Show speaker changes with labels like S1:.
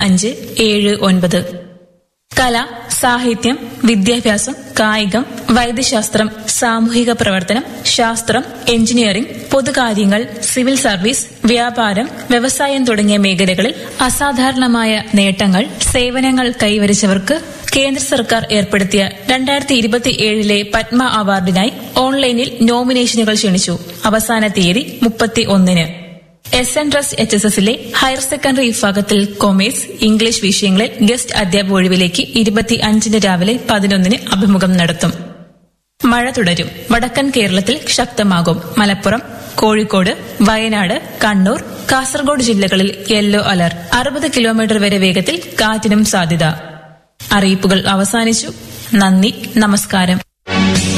S1: അഞ്ച് ഏഴ് ഒൻപത് കല സാഹിത്യം വിദ്യാഭ്യാസം കായികം വൈദ്യശാസ്ത്രം സാമൂഹിക പ്രവർത്തനം ശാസ്ത്രം എഞ്ചിനീയറിംഗ് പൊതുകാര്യങ്ങൾ സിവിൽ സർവീസ് വ്യാപാരം വ്യവസായം തുടങ്ങിയ മേഖലകളിൽ അസാധാരണമായ നേട്ടങ്ങൾ സേവനങ്ങൾ കൈവരിച്ചവർക്ക് കേന്ദ്ര സർക്കാർ ഏർപ്പെടുത്തിയ രണ്ടായിരത്തി ഇരുപത്തിയേഴിലെ പത്മ അവാർഡിനായി ഓൺലൈനിൽ നോമിനേഷനുകൾ ക്ഷണിച്ചു അവസാന തീയതി മുപ്പത്തി ഒന്നിന് S N trust H S എസിലെ ഹയർ സെക്കൻഡറി വിഭാഗത്തിൽ കൊമേഴ്സ് ഇംഗ്ലീഷ് വിഷയങ്ങളിൽ ഗസ്റ്റ് അധ്യാപക ഒഴിവിലേക്ക് ഇരുപത്തി അഞ്ചിന് രാവിലെ പതിനൊന്നിന് അഭിമുഖം നടത്തും മഴ തുടരും വടക്കൻ കേരളത്തിൽ ശക്തമാകും മലപ്പുറം കോഴിക്കോട് വയനാട് കണ്ണൂർ കാസർഗോഡ് ജില്ലകളിൽ യെല്ലോ അലർട്ട് അറുപത് കിലോമീറ്റർ വരെ വേഗത്തിൽ കാറ്റിനും സാധ്യത അറിയിപ്പുകൾ അവസാനിച്ചു നന്ദി നമസ്കാരം